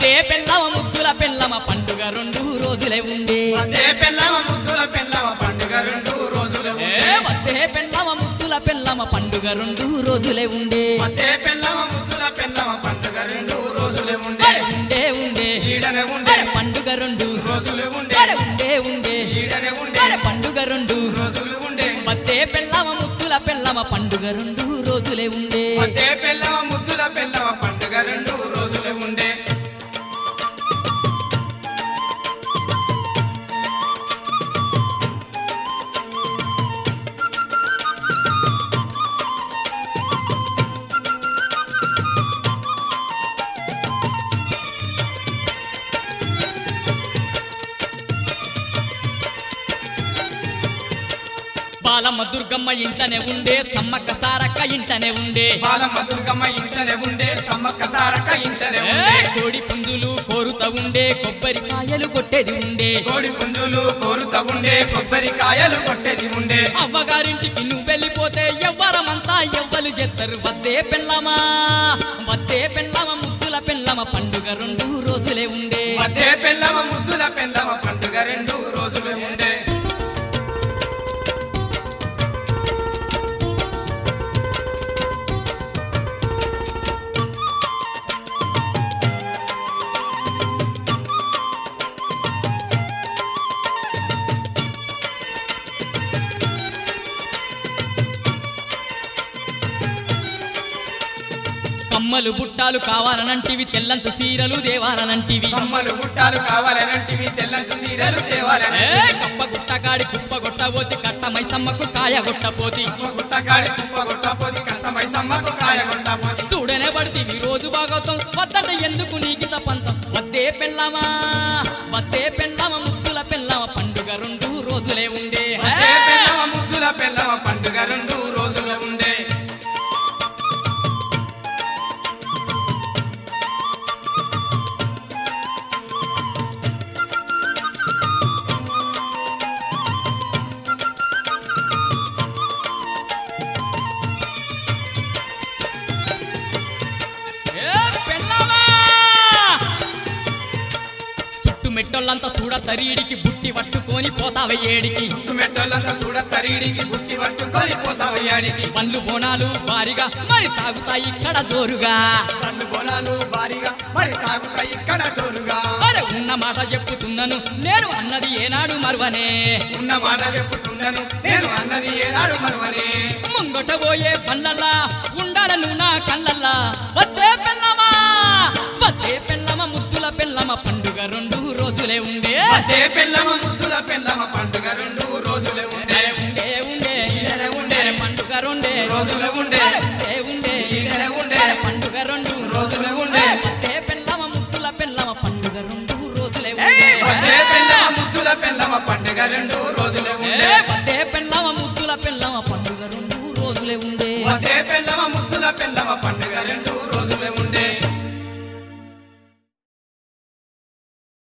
వద్దే పెళ్ళమ ముద్దుల పెళ్ళమ పండుగ రెండు రోజులే ఉండే అదే పెళ్ళవ ముద్దుల పెళ్ళవ పండుగ రెండు రోజులు ఏ వద్దే పెళ్ళమ ముద్దుల పెళ్ళమ పండుగ రెండు రోజులే ఉండే అదే పెళ్ళవ ముద్దుల పెళ్ళవ పండుగ రెండు రోజులు ఉండే అరే ఉండే ఉండే ఈడనే ఉండే అరే పండుగ రెండు రోజులు ఉండే అరే ఉండే ఉండే ఈడనే ఉండే అరే పండుగ రెండు రోజులు ఉండే వద్దే పెళ్ళమ ముద్దుల పెళ్ళమ పండుగ రెండు రోజులే ఉండే అదే పెళ్ళవ ముద్దుల పెళ్ళవ పండుగ రెండు రోజులు ఉండే బాలమ్మ దుర్గమ్మ ఇంట్లోనే ఉండే సమ్మక్క సారక్క ఇంట్లోనే ఉండే బాలమ్మ దుర్గమ్మ ఇంటనే ఉండే సమ్మక్క సారక్క ఇంటనే ఏ ఉండే కోడి పుంజులు కోరుతా ఉండే కొబ్బరికాయలు కొట్టేది ఉండే కోడి పుంజులు కోరుతా ఉండే కొబ్బరికాయలు కొట్టేది ఉండే అవ్వగారింటికి నువ్వు వెళ్ళిపోతే ఎవ్వరమంతా ఎవ్వరు చేస్తారు వద్దే పెళ్ళమా వద్దే పెళ్ళమ ముద్దుల పెళ్ళమ పండుగ రెండు రోజులే ఉండే అదే పెళ్ళవ ముద్దుల పెళ్ళవ పండుగ రెండు రోజులు ఉండే కమ్మలు బుట్టాలు కావాలనంటివి తెల్లంచు సీరలు దేవాలనంటివి కమ్మలు గుట్టాలు కావాలనంటివి తెల్లంచు సీరలు ఏ తేవాలని కప్ప గుట్టకాడి కుప్ప కొట్టబోతి కట్ట మైసమ్మకు కాయ కొట్టపోతి గుట్టకాడి కుప్ప గుట్టపోది కట్టమై సమ్మకు కాయ గుట్టపోది చూడనే పడితే రోజు భాగవతం వద్దట ఎందుకు నీకిత పంతం వద్దే పెళ్ళమా వద్దే పెళ్ళమ ముద్దుల పెళ్ళమ పండుగ రెండు రోజులే ఉండే అదే పెళ్ళవ ముద్దుల పెళ్ళవ పండుగ రెండు రోజులు ఉండే ఏ పెళ్ళమా చుట్టు మెట్టోళ్ళంతా చూడ తరీడికి బుట్టి పట్టుకొని పోతావ ఏడికి మెట్టలంతా చూడ తరీడికి బుట్టి పట్టుకొని పోతావు యాడికి పండ్లు బోనాలు భారీగా మరి సాగుతాయి ఇక్కడ జోరుగా పండు బోనాలు భారీగా మరి సాగుతాయి ఇక్కడ జోరుగా అరే ఉన్న మాట చెప్పుతున్నాను నేను అన్నది ఏనాడు మరువనే ఉన్న మాట చెప్పుతున్నాను నేను అన్నది ఏనాడు మరువని ముంగట పోయే పళ్ళల్లా ఉండాలను నా కళ్ళల్లా వద్దే పెళ్ళమా వద్దే పెళ్ళమ ముద్దుల పెళ్ళమ పండుగ రెండు రోజులే ఉండే అదే పెళ్ళమ ముద్దుల పెళ్ళమ పండుగ రెండు రోజులే ఉండే అరే ఉండే ఉండే ఈడనే ఉండే. అరే పండుగ రెండే రోజులే ఉండే. అరే ఉండే ఉండే ఈడనే ఉండే. అరే పండుగ రెండు రోజులే ఉండే. అరే వద్దే పెళ్ళమ ముద్దుల పెళ్ళమ పండుగ రెండు రోజులే అదే ఉండే పెళ్ళమ ముద్దుల పెళ్ళమ పండుగ రెండు రోజులే ఉండే ఏ వద్దే పెళ్ళమ ముద్దుల పెళ్ళమ పండుగ రెండు రోజులే ఉండే అదే పెళ్ళమ ముద్దుల పెళ్ళమ పండుగ రెండు